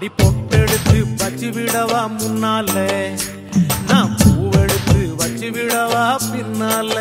அப்படி பொட்டெடுத்து வச்சு விடவா முன்னால நான் பூவெடுத்து வச்சு விடவா பின்னால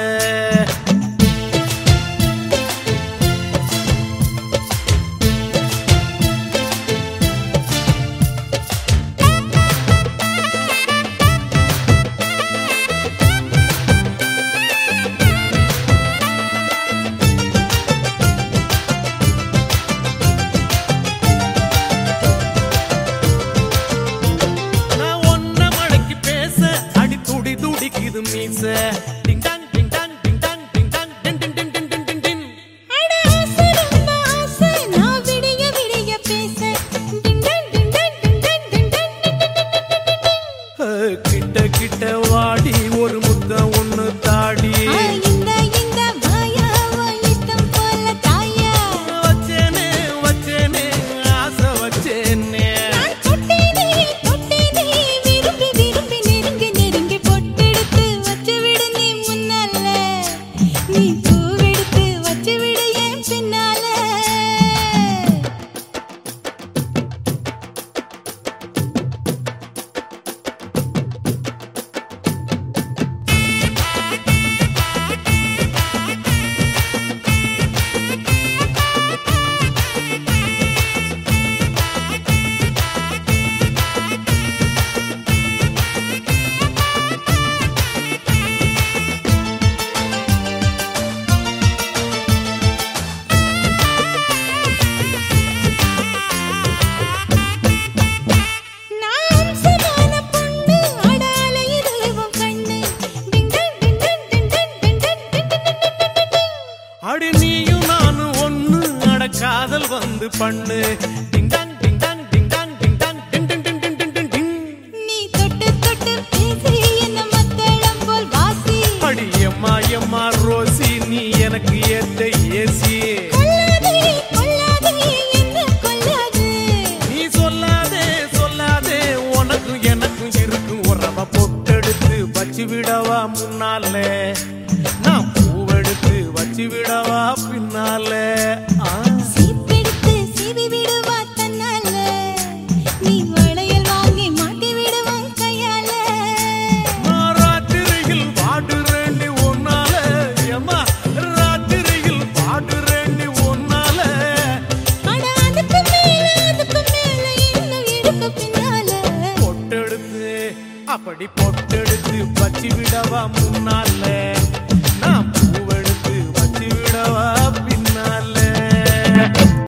நான் ஒன்ன மடக்கி பேச அடி துடி துடிக்குது மீச ding dong ding dong ding dong ding dong டின் டின் டின் டின் டின் டின் டின் அட ஆசை ரொம்ப ஆசை நான் விடிய விடிய பேச டிண்டன் டிண்டன் டிண்டன் டிண்டன் அஹ், கிட்ட கிட்ட வாடி ஒரு முத்தம் ஒண்ணு தாடி ஆ இந்த இந்த மாயாவோ இஷ்டம் போல தாயா வச்சேனே வச்சேனே ஆசை வச்சேனே நான் தொட்டேனே தொட்டேனே விரும்பி விரும்பி நெருங்கி நெருங்கி பொட்டெடுத்து வச்சு விடு நீ முன்னால நீ பூவெடுத்து வச்சு விடு என் பின்னால நான் அம்சமான பொண்ணு அடால இதுவும் கண்ணு டிண்டன் டிண்டன் டிண்டன் டிண்டன் டிண்டன் அடி நீயும் நானும் ஒண்ணு அட காதல் வந்து பண்ணு ding dong ding dong ding dong ding dong டின் டின் டின் டின் டின் டின் டின் நீ தொட்டு தொட்டு பேசி என்ன மத்தளம் போல் வாசி அடி எம்மா எம்மா ரோசி நீ எனக்கு ஏத்த ஏசி கொல்லாதே கொல்லாதே என்ன கொல்லாதே நீ சொல்லாதே சொல்லாதே உனக்கும் எனக்கும் இருக்கும் உறவ பொட்டெடுத்து வச்சு விடவா முன்னால நான் பூவெடுத்து வச்சு விடவா பின்னால ஆ. சீப்பெடுத்து சீவி விடுவா தன்னால நீ வளையல் வாங்கி மாட்டி விடுவான் கையால நான் ராத்திரியில் பாடுறேண்டி உன்னால ஏம்மா ராத்திரியில் பாடுறேண்டி உன்னால அட அதுக்கு மேல அதுக்கு மேல இன்னும் இடுக்கு பின்னால பொட்டெடுத்து அப்படி பொட்டெடுத்து வச்சு விடவா முன்னால நான் பூவெடுத்து வச்சு விடவா